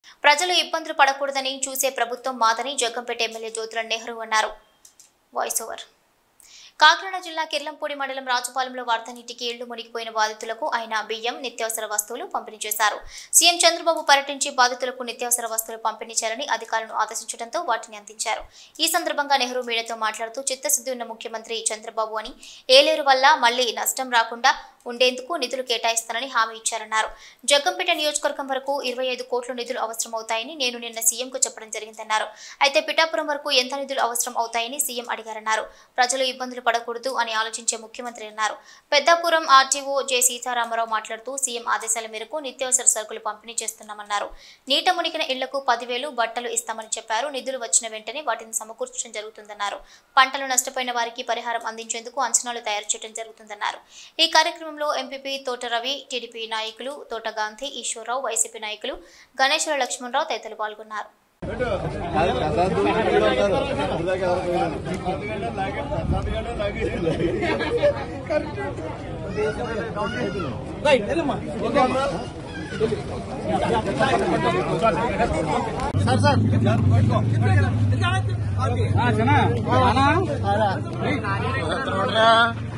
ప్రజలు ఇబ్బందులు పడకూడదని చూసే ప్రభుత్వం మాదని జగ్గంపేట ఎమ్మెల్యే జ్యోతుల నెహ్రూ అన్నారు వాయిస్ ఓవర్ కాకినాడ జిల్లా కిర్లంపూడి మండలం రాజుపాలెంలో వరద నీటికి ఇళ్లు మునిగిపోయిన బాధితులకు ఆయన బియ్యం నిత్యావసర వస్తువులు పంపిణీ చేశారు సీఎం చంద్రబాబు పర్యటించి బాధితులకు నిత్యావసర వస్తువులు పంపిణీ చేయాలని అధికారులను ఆదేశించడంతో వాటిని అందించారు ఈ సందర్భంగా నెహ్రూ మీడియాతో మాట్లాడుతూ చిత్తశుద్ధి ఉన్న ముఖ్యమంత్రి చంద్రబాబు అని ఏలేరు వల్ల మళ్లీ నష్టం రాకుండా ఉండేందుకు నిధులు కేటాయిస్తానని హామీ ఇచ్చారన్నారు జగ్గంపేట నియోజకవర్గం వరకు ఇరవై ఐదు కోట్ల నిధులు అవసరమవుతాయని నేను నిన్న సీఎంకు చెప్పడం జరిగిందన్నారు అయితే పిఠాపురం వరకు ఎంత నిధులు అవసరం అవుతాయని సీఎం అడిగారన్నారు ప్రజలు ఇబ్బందులు పడకూడదు అని ఆలోచించే ముఖ్యమంత్రి అన్నారు పెద్దాపురం ఆర్టీఓ జె సీతారామరావు మాట్లాడుతూ సీఎం ఆదేశాల మేరకు నిత్యావసర సరుకులు పంపిణీ చేస్తున్నామన్నారు నీట మునిగిన ఇళ్లకు పదివేలు బట్టలు ఇస్తామని చెప్పారు నిధులు వచ్చిన వెంటనే వాటిని సమకూర్చడం జరుగుతుందన్నారు పంటలు నష్టపోయిన వారికి పరిహారం అందించేందుకు అంచనాలు తయారు చేయడం జరుగుతుందన్నారు ఈ కార్యక్రమంలో ఎంపీపీ తోట రవి టీడీపీ నాయకులు తోట గాంధీ ఈశ్వరరావు వైసీపీ నాయకులు గణేశ్వర లక్ష్మణరావు తదితరులు పాల్గొన్నారు ఆ, చిన్న. అన్నా?